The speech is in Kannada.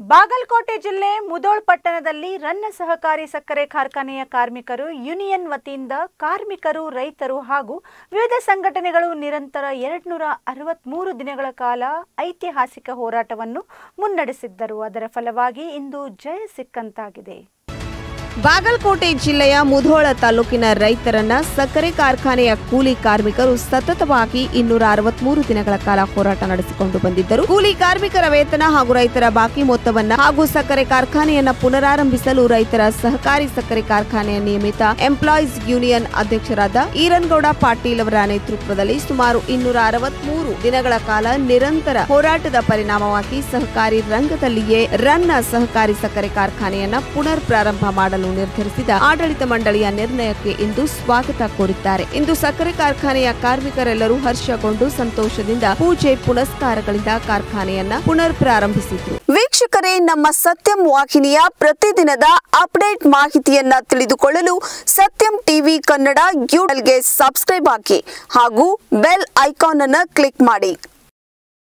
ಬಾಗಲಕೋಟೆ ಜಿಲ್ಲೆ ಮುದೋಳ್ ಪಟ್ಟಣದಲ್ಲಿ ರನ್ನ ಸಹಕಾರಿ ಸಕ್ಕರೆ ಕಾರ್ಖಾನೆಯ ಕಾರ್ಮಿಕರು ಯೂನಿಯನ್ ವತಿಯಿಂದ ಕಾರ್ಮಿಕರು ರೈತರು ಹಾಗೂ ವಿವಿಧ ಸಂಘಟನೆಗಳು ನಿರಂತರ ಎರಡ್ನೂರ ಅರವತ್ಮೂರು ದಿನಗಳ ಕಾಲ ಐತಿಹಾಸಿಕ ಹೋರಾಟವನ್ನು ಮುನ್ನಡೆಸಿದ್ದರು ಅದರ ಫಲವಾಗಿ ಇಂದು ಜಯ ಸಿಕ್ಕಂತಾಗಿದೆ ಬಾಗಲಕೋಟೆ ಜಿಲ್ಲೆಯ ಮುಧೋಳ ತಾಲೂಕಿನ ರೈತರನ್ನ ಸಕ್ಕರೆ ಕಾರ್ಖಾನೆಯ ಕೂಲಿ ಕಾರ್ಮಿಕರು ಸತತವಾಗಿ ಇನ್ನೂರ ಅರವತ್ಮೂರು ದಿನಗಳ ಕಾಲ ಹೋರಾಟ ನಡೆಸಿಕೊಂಡು ಬಂದಿದ್ದರು ಕೂಲಿ ಕಾರ್ಮಿಕರ ವೇತನ ಹಾಗೂ ರೈತರ ಬಾಕಿ ಮೊತ್ತವನ್ನ ಹಾಗೂ ಸಕ್ಕರೆ ಕಾರ್ಖಾನೆಯನ್ನ ಪುನರಾರಂಭಿಸಲು ರೈತರ ಸಹಕಾರಿ ಸಕ್ಕರೆ ಕಾರ್ಖಾನೆಯ ನಿಯಮಿತ ಎಂಪ್ಲಾಯೀಸ್ ಯೂನಿಯನ್ ಅಧ್ಯಕ್ಷರಾದ ಈರನ್ಗೌಡ ಪಾಟೀಲ್ ಅವರ ನೇತೃತ್ವದಲ್ಲಿ ಸುಮಾರು ಇನ್ನೂರ ಅರವತ್ಮೂರು ದಿನಗಳ ಕಾಲ ನಿರಂತರ ಹೋರಾಟದ ಪರಿಣಾಮವಾಗಿ ಸಹಕಾರಿ ರಂಗದಲ್ಲಿಯೇ ರನ್ನ ಸಹಕಾರಿ ಸಕ್ಕರೆ ಕಾರ್ಖಾನೆಯನ್ನ ಪುನರ್ ಪ್ರಾರಂಭ ಮಾಡಲು ನಿರ್ಧರಿಸಿದ ಆಡಳಿತ ಮಂಡಳಿಯ ನಿರ್ಣಯಕ್ಕೆ ಇಂದು ಸ್ವಾಗತ ಕೋರಿದ್ದಾರೆ ಇಂದು ಸಕ್ಕರೆ ಕಾರ್ಖಾನೆಯ ಕಾರ್ಮಿಕರೆಲ್ಲರೂ ಹರ್ಷಗೊಂಡು ಸಂತೋಷದಿಂದ ಪೂಜೆ ಪುನಸ್ಕಾರಗಳಿಂದ ಕಾರ್ಖಾನೆಯನ್ನ ಪುನರ್ ಪ್ರಾರಂಭಿಸಿದ್ರು ವೀಕ್ಷಕರೇ ನಮ್ಮ ಸತ್ಯಂ ವಾಹಿನಿಯ ಪ್ರತಿದಿನದ ಅಪ್ಡೇಟ್ ಮಾಹಿತಿಯನ್ನ ತಿಳಿದುಕೊಳ್ಳಲು ಸತ್ಯಂ ಟಿವಿ ಕನ್ನಡ ಯೂಟ್ಯೂಬ್ಗೆ ಸಬ್ಸ್ಕ್ರೈಬ್ ಆಗಿ ಹಾಗೂ ಬೆಲ್ ಐಕಾನ್ ಅನ್ನು ಕ್ಲಿಕ್ ಮಾಡಿ